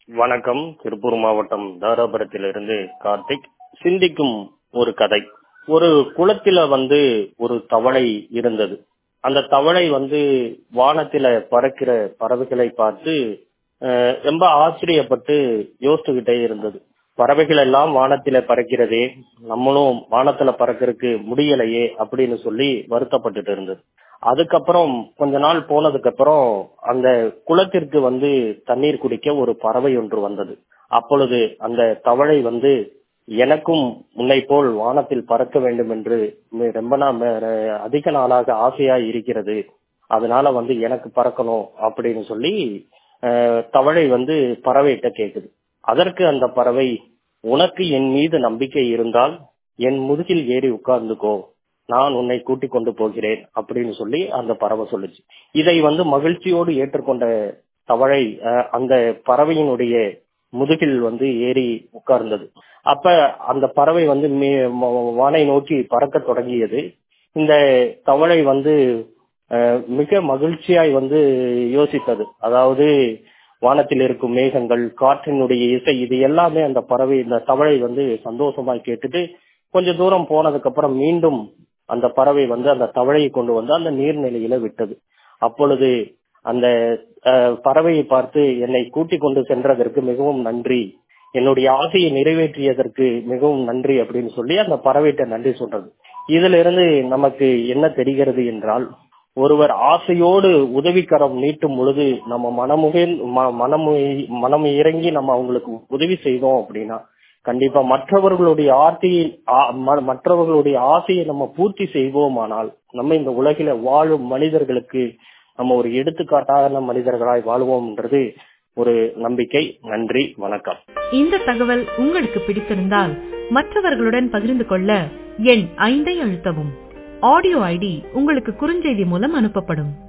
வணக்கம் திருப்பூர் மாவட்டம் தாராபுரத்திலிருந்து கார்த்திக் சிந்திக்கும் ஒரு கதை ஒரு குளத்தில வந்து ஒரு தவளை இருந்தது அந்த தவளை வந்து வானத்தில பறக்கிற பறவைகளை பார்த்து அஹ், ரொம்ப ஆச்சரியப்பட்டு யோசிச்சுக்கிட்டே இருந்தது பறவைகள் எல்லாம் வானத்தில பறக்கிறதே நம்மளும் வானத்துல பறக்கிறதுக்கு முடியலையே அப்படின்னு சொல்லி வருத்தப்பட்டுட்டு இருந்தது அதுக்கப்புறம் கொஞ்ச நாள் போனதுக்கு அப்புறம் அந்த குளத்திற்கு வந்து தண்ணீர் குடிக்க ஒரு பறவை ஒன்று வந்தது அப்பொழுது அந்த தவளை வந்து எனக்கும் உன்னை போல் வானத்தில் பறக்க வேண்டும் என்று மி- ரொம்ப நாள் அதிக நாளாக ஆசையா இருக்கிறது அதனால வந்து எனக்கு பறக்கணும் அப்படின்னு சொல்லி அஹ், தவளை வந்து பறவைகிட்ட கேக்குது அதற்கு அந்த பறவை உனக்கு என் மீது நம்பிக்கை இருந்தால் என் முதுகில் ஏறி உட்கார்ந்துக்கோ நான் உன்னை கூட்டிக் கொண்டு போகிறேன் அப்படின்னு சொல்லி அந்த பறவை சொல்லுச்சு இதை வந்து மகிழ்ச்சியோடு ஏற்றுக்கொண்ட தவளை அஹ், அந்த பறவையினுடைய முதுகில் வந்து ஏறி உட்கார்ந்தது அப்ப அந்த பறவை வந்து மே- ம- வானை நோக்கி பறக்க தொடங்கியது இந்த தவளை வந்து அஹ், மிக மகிழ்ச்சியாய் வந்து யோசித்தது அதாவது வானத்தில் இருக்கும் மேகங்கள் காற்றினுடைய இசை இது எல்லாமே அந்த பறவை இந்த தவளை வந்து சந்தோஷமாய் கேட்டுட்டு கொஞ்ச தூரம் போனதுக்கு அப்புறம் மீண்டும் அந்த பறவை வந்து அந்த தவளையை கொண்டு வந்து அந்த நீர்நிலையில விட்டது அப்பொழுது அந்த அஹ், பறவையை பார்த்து என்னை கூட்டிக் கொண்டு சென்றதற்கு மிகவும் நன்றி என்னுடைய ஆசையை நிறைவேற்றியதற்கு மிகவும் நன்றி அப்படின்னு சொல்லி அந்த பறவைகிட்ட நன்றி சொல்றது இதுல இருந்து நமக்கு என்ன தெரிகிறது என்றால் ஒருவர் ஆசையோடு உதவிக்கரம் நீட்டும் பொழுது நம்ம மனமுகே ம- மனமு மனம் இறங்கி நம்ம அவங்களுக்கு உதவி செய்தோம் அப்படின்னா கண்டிப்பா மற்றவர்களுடைய ஆசையை ஆ- ம- மற்றவர்களுடைய ஆசையை நம்ம பூர்த்தி செய்வோமானால் நம்ம இந்த உலகில வாழும் மனிதர்களுக்கு நம்ம ஒரு எடுத்துக்காட்டான மனிதர்களாய் வாழ்வோம்ன்றது ஒரு நம்பிக்கை நன்றி வணக்கம் இந்த தகவல் உங்களுக்கு பிடித்திருந்தால் மற்றவர்களுடன் பகிர்ந்து கொள்ள எண் ஐந்தை அழுத்தவும் ஆடியோ ஐடி உங்களுக்கு குறுஞ்செய்தி மூலம் அனுப்பப்படும்